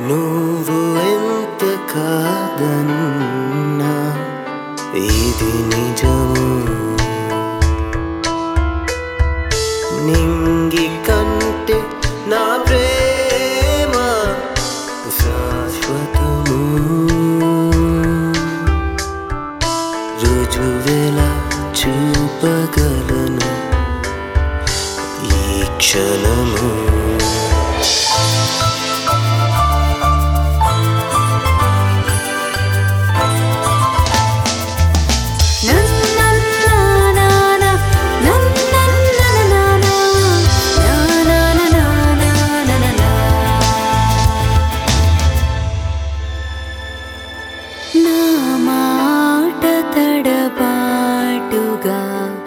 నువ్వు ఎంత కాదన్నా ఇది నిజము నింగి కంటే నా ప్రేమ శాశ్వతము రుజువెలా చూపగలను ఈ క్షణము నా మాట తడబాటుగా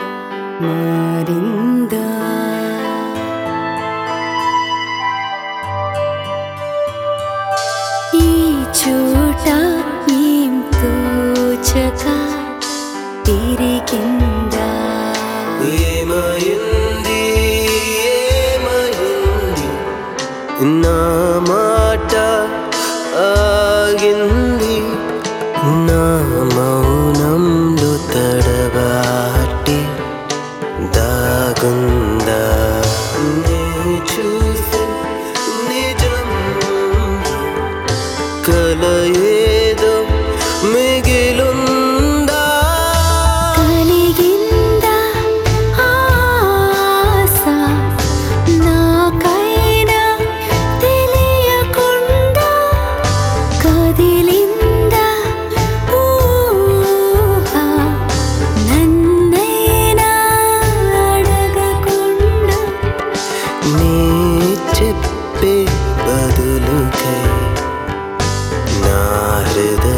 మారిందా ఈ చోట ఏం తోచక తిరిగిందా ఏమైంది ఏమైంది నా మాట ఆగింది నా మౌనంలో తడబాటి దాగుందా నే చూసే నిజం కల ఏదో మిగిలుందా కలిగిందా ఆశ నాకైనా తెలియకుండా కదిలిందా ఊహ నన్నైనా అడగకుండా నీ చెప్పే బదులుకై నా హృదయ